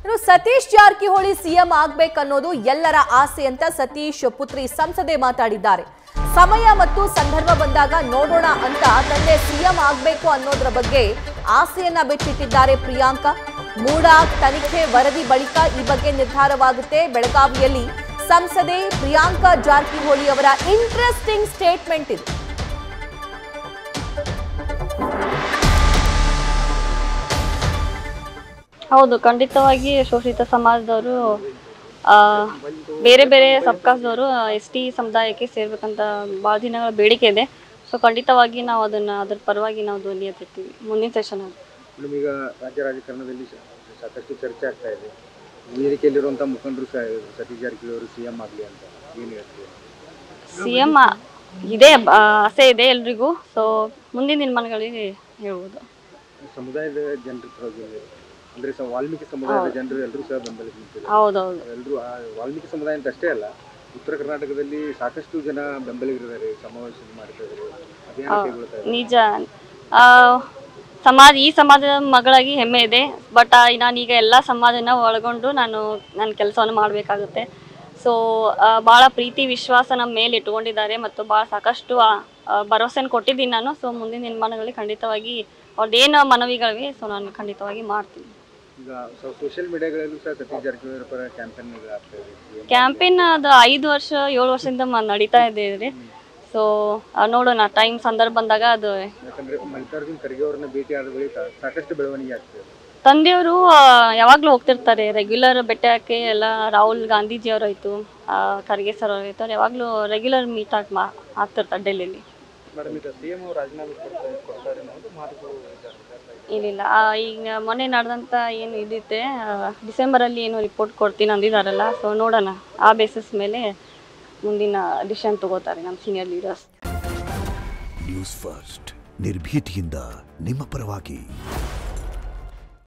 ಇನ್ನು ಸತೀಶ್ ಜಾರಕಿಹೊಳಿ ಸಿಎಂ ಆಗ್ಬೇಕನ್ನೋದು ಎಲ್ಲರ ಆಸೆ ಅಂತ ಸತೀಶ್ ಪುತ್ರಿ ಸಂಸದೆ ಮಾತಾಡಿದ್ದಾರೆ ಸಮಯ ಮತ್ತು ಸಂದರ್ಭ ಬಂದಾಗ ನೋಡೋಣ ಅಂತ ತಂದೆ ಸಿಎಂ ಆಗ್ಬೇಕು ಅನ್ನೋದ್ರ ಬಗ್ಗೆ ಆಸೆಯನ್ನ ಬಿಚ್ಚಿಟ್ಟಿದ್ದಾರೆ ಪ್ರಿಯಾಂಕಾ ಮೂಡಾಕ್ ತನಿಖೆ ವರದಿ ಬಳಿಕ ಈ ಬಗ್ಗೆ ನಿರ್ಧಾರವಾಗುತ್ತೆ ಬೆಳಗಾವಿಯಲ್ಲಿ ಸಂಸದೆ ಪ್ರಿಯಾಂಕಾ ಜಾರಕಿಹೊಳಿ ಅವರ ಇಂಟ್ರೆಸ್ಟಿಂಗ್ ಸ್ಟೇಟ್ಮೆಂಟ್ ಇದು ಹೌದು ಖಂಡಿತವಾಗಿ ಶೋಷಿತ ಸಮಾಜದವರು ಆ, ಬೇರೆ ಬೇರೆ ಸಬ್ಕಾಸ್ದವರು ಎಸ್ ಟಿ ಸಮುದಾಯಕ್ಕೆ ಸೇರ್ಬೇಕಂತ ಭಾಳ ದಿನಗಳ ಬೇಡಿಕೆ ಇದೆ ಸೊ ಖಂಡಿತವಾಗಿ ನಾವು ಅದನ್ನ ಅದ್ರ ಪರವಾಗಿ ನಾವು ಧ್ವನಿ ಎತ್ತಿರ್ತೀವಿ ಮುಂದಿನ ಸೆಷನ್ ಅದು ಮೇಡಮ್ ಈಗ ರಾಜ್ಯ ರಾಜಕಾರಣದಲ್ಲಿ ಸ- ಸಾಕಷ್ಟು ಚರ್ಚೆ ಆಗ್ತಾ ಇದೆ ವೇದಿಕೆಯಲ್ಲಿರುವಂಥ ಮುಖಂಡರು ಸ ಸತೀಶ್ ಜಾರಕಿಹೊಳಿ ಅವರು ಸಿ ಎಂ ಆಗಲಿ ಅಂತ ಏನು ಹೇಳ್ತೀವಿ ಸಿ ಎಮ್ ಇದೆ ಆ, ಆಸೆ ಇದೆ ಎಲ್ರಿಗೂ ಸೊ ಮುಂದಿನ ದಿನಮಾನಗಳಿಗೆ ಹೇಳ್ಬೋದು ಸಮುದಾಯದ ಜನರ ಪರವಾಗಿ ಅಂದರೆ ಸ ವಾಲ್ಮೀಕಿ ಸಮುದಾಯದ ಜನರು ಎಲ್ಲರೂ ಸಹ ಬೆಂಬಲಿಸಿ ನಿಂತಿದ್ದಾರೆ ಹೌದೌದು ಎಲ್ಲರೂ ಆ ವಾಲ್ಮೀಕಿ ಸಮುದಾಯ ಅಂತ ಅಷ್ಟೇ ಅಲ್ಲ ಉತ್ತರ ಕರ್ನಾಟಕದಲ್ಲಿ ಸಾಕಷ್ಟು ಜನ ಬೆಂಬಲಿಗರಿದ್ದಾರೆ ಸಮಾವೇಶ ಮಾಡ್ತಾ ಇದ್ದಾರೆ ಅಭಿಯಾನ ಕೈಗೊಳ್ತಾ ಇದ್ದಾರೆ ನಿಜ ಆ, ಸಮಾಜ ಈ ಸಮಾಜದ ಮಗಳಾಗಿ ಹೆಮ್ಮೆ ಇದೆ ಬಟ್ ನಾನೀಗ ಎಲ್ಲ ಸಮಾಜನ ಒಳಗೊಂಡು ನಾನು ನನ್ನ ಕೆಲಸವನ್ನು ಮಾಡಬೇಕಾಗುತ್ತೆ ಸೊ ಭಾಳ ಪ್ರೀತಿ ವಿಶ್ವಾಸ ನಮ್ಮ ಮೇಲೆ ಇಟ್ಕೊಂಡಿದ್ದಾರೆ ಮತ್ತು ಭಾಳ ಸಾಕಷ್ಟು ಭರವಸೆನ ಕೊಟ್ಟಿದ್ದೀನಿ ನಾನು ಸೊ ಮುಂದಿನ ನಿರ್ಮಾಣಗಳಲ್ಲಿ ಖಂಡಿತವಾಗಿ ಅವ್ರದ್ದೇನು ಮನವಿಗಳಿವೆ ಸೊ ನಾನು ಖಂಡಿತವಾಗಿ ಮಾಡ್ತೀನಿ ಈಗ ಸೋಷಿಯಲ್ ಮೀಡಿಯಾಗಳಲ್ಲೂ ಸಹ ಸತೀಶ್ ಜಾರಕಿಹೊಳಿ ಅವರ ಪರ ಕ್ಯಾಂಪೇನ್ ಆಗ್ತಾ ಇದೆ CM ಕ್ಯಾಂಪೇನ್ ಅದು ಐದು ವರ್ಷ ಏಳು ವರ್ಷದಿಂದ ಮ- ನಡೀತಾ ಇದೆ ರೀ ಸೊ ನೋಡೋಣ ಟೈಮ್ ಸಂದರ್ಭ ಬಂದಾಗ ಅದು ಯಾಕಂದ್ರೆ ಮಲ್ಲಿಕಾರ್ಜುನ್ ಖರ್ಗೆ ಅವರನ್ನ ಭೇಟಿ ಆದ ಬಳಿಕ ಸಾಕಷ್ಟು ಬೆಳವಣಿಗೆ ಆಗ್ತಿದೆ ತಂದೆಯವರು ಯಾವಾಗಲೂ ಹೋಗ್ತಿರ್ತಾರೆ ರೆಗ್ಯುಲರ್ ಬೆಟ್ಟಕ್ಕೆ ಎಲ್ಲ ರಾಹುಲ್ ಗಾಂಧೀಜಿ ಅವರಾಯ್ತು ಖರ್ಗೆ ಸರ್ ಅವರಾಯ್ತು ಅವ್ರು ಯಾವಾಗಲೂ ರೆಗ್ಯುಲರ್ ಮೀಟ್ ಆಗಿ ಮಾ ಆಗ್ತಿರ್ತಾರೆ ಡೆಲ್ಲಿಲಿ ಮೇಡಮ್ ಈಗ ಸಿ ಎಂ ಅವರು ರಾಜೀನಾಮೆ ಕೊಡ್ತಾ ಕೊಡ್ತಾರೆ ಅನ್ನೋದು ಮಾತುಗಳು ಇಲ್ಲಿಲ್ಲ ಆ, ಈಗ ಮೊನ್ನೆ ನಡೆದಂಥ ಏನು ಇದಿತ್ತೆ ಡಿಸೆಂಬರಲ್ಲಿ ಏನು ರಿಪೋರ್ಟ್ ಕೊಡ್ತೀನಿ ಅಂದಿದ್ದಾರಲ್ಲ ಸೊ ನೋಡೋಣ ಆ ಬೇಸಿಸ್ ಮೇಲೆ ಮುಂದಿನ ಡಿಸಿಷನ್ ತಗೋತಾರೆ ನಮ್ಮ ಸೀನಿಯರ್ ಲೀಡರ್ಸ್ ನ್ಯೂಸ್ ಫಸ್ಟ್ ನಿರ್ಭೀತಿಯಿಂದ ನಿಮ್ಮ ಪರವಾಗಿ